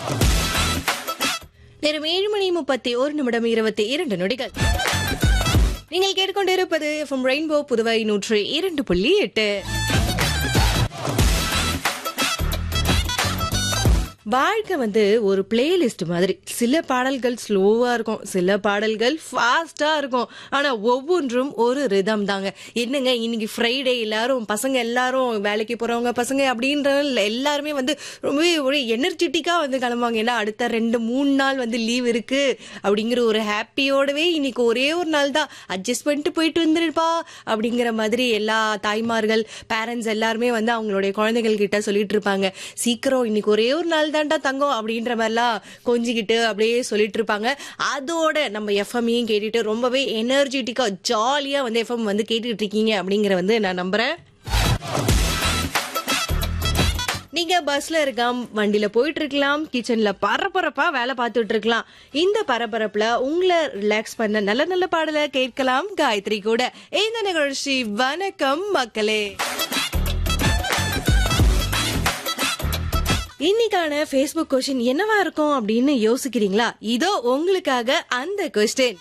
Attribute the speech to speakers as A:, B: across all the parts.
A: நேரம் ஏழு மணி முப்பத்தி ஒரு நிமிடம் இருபத்தி இரண்டு நொடிகள் நீங்கள் கேட்டுக்கொண்டிருப்பது எஃப்எம் ரெயின்போ புதுவை நூற்று இரண்டு புள்ளி எட்டு வாழ்க்கை வந்து ஒரு பிளேலிஸ்ட் மாதிரி சில பாடல்கள் ஸ்லோவா இருக்கும் சில பாடல்கள் ஃபாஸ்டா இருக்கும் ஆனா ஒவ்வொன்றும் ஒரு ரிதம் தாங்க என்னங்க இன்னைக்கு ஃப்ரைடே எல்லாரும் பசங்க எல்லாரும் வேலைக்கு போறவங்க பசங்க அப்படின்ற எல்லாருமே வந்து ரொம்பவே ஒரு எனர்ஜெட்டிக்கா வந்து கிளம்புவாங்க ஏன்னா அடுத்த ரெண்டு மூணு நாள் வந்து லீவ் இருக்கு அப்படிங்கிற ஒரு ஹாப்பியோடவே இன்னைக்கு ஒரே ஒரு நாள் தான் அட்ஜஸ்ட் பண்ணிட்டு போயிட்டு வந்துருப்பா அப்படிங்கிற மாதிரி எல்லா தாய்மார்கள் பேரண்ட்ஸ் எல்லாருமே வந்து அவங்களுடைய குழந்தைகள் கிட்ட சொல்லிட்டு இருப்பாங்க சீக்கிரம் இன்னைக்கு ஒரே ஒரு நாள் தான்டா தங்கம் அப்படின்ற மாதிரிலாம் கொஞ்சிக்கிட்டு அப்படியே சொல்லிட்டு இருப்பாங்க அதோட நம்ம எஃப்எம்மையும் கேட்டுட்டு ரொம்பவே எனர்ஜெட்டிக்கா ஜாலியா வந்து எஃப்எம் வந்து கேட்டுட்டு இருக்கீங்க அப்படிங்கிற வந்து நான் நம்புறேன் நீங்க பஸ்ல இருக்கலாம் வண்டியில போயிட்டு இருக்கலாம் கிச்சன்ல பரபரப்பா வேலை பார்த்துட்டு இருக்கலாம் இந்த பரபரப்புல உங்களை ரிலாக்ஸ் பண்ண நல்ல நல்ல பாடலை கேட்கலாம் காயத்ரி கூட இந்த நிகழ்ச்சி வணக்கம் மக்களே இன்னைக்கான ஃபேஸ்புக் கொஸ்டின் என்னவா இருக்கும் அப்படின்னு யோசிக்கிறீங்களா இதோ உங்களுக்காக அந்த கொஸ்டின்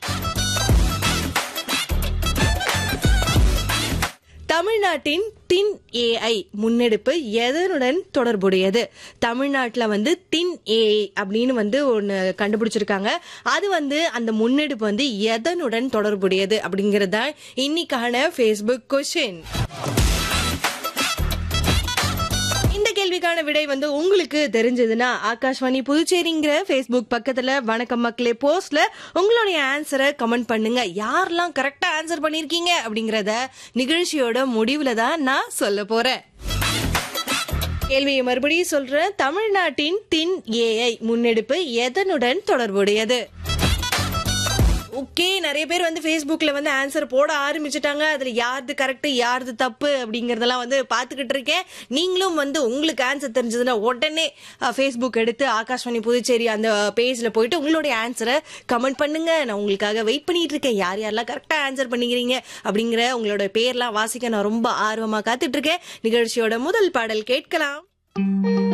A: தமிழ்நாட்டின் தின் ஏஐ முன்னெடுப்பு எதனுடன் தொடர்புடையது தமிழ்நாட்டுல வந்து தின் ஏஐ அப்படின்னு வந்து ஒன்னு கண்டுபிடிச்சிருக்காங்க அது வந்து அந்த முன்னெடுப்பு வந்து எதனுடன் தொடர்புடையது அப்படிங்கறது தான் இன்னைக்கான ஃபேஸ்புக் கொஸ்டின் இந்த கேள்விக்கான விடை வந்து உங்களுக்கு தெரிஞ்சதுன்னா ஆகாஷ்வாணி புதுச்சேரிங்கிற ஃபேஸ்புக் பக்கத்துல வணக்கம் மக்களே போஸ்ட்ல உங்களுடைய ஆன்சரை கமெண்ட் பண்ணுங்க யாரெல்லாம் கரெக்டா ஆன்சர் பண்ணிருக்கீங்க அப்படிங்கறத நிகழ்ச்சியோட முடிவுல தான் நான் சொல்ல போறேன் கேள்வியை மறுபடியும் சொல்றேன் தமிழ்நாட்டின் தின் ஏஐ முன்னெடுப்பு எதனுடன் தொடர்புடையது ஓகே நிறைய பேர் வந்து ஃபேஸ்புக்ல வந்து ஆன்சர் போட ஆரம்பிச்சுட்டாங்க அதுல யாருது கரெக்ட் யாருது தப்பு அப்படிங்கறதெல்லாம் வந்து பாத்துக்கிட்டு இருக்கேன் நீங்களும் வந்து உங்களுக்கு ஆன்சர் தெரிஞ்சதுன்னா உடனே ஃபேஸ்புக் எடுத்து ஆகாஷ்வாணி புதுச்சேரி அந்த பேஜ்ல போயிட்டு உங்களுடைய ஆன்சரை கமெண்ட் பண்ணுங்க நான் உங்களுக்காக வெயிட் பண்ணிட்டு இருக்கேன் யார் யாரெல்லாம் கரெக்டா ஆன்சர் பண்ணிக்கிறீங்க அப்படிங்கிற உங்களோட பேர்லாம் வாசிக்க நான் ரொம்ப ஆர்வமா காத்துட்டு இருக்கேன் நிகழ்ச்சியோட முதல் பாடல் கேட்கலாம்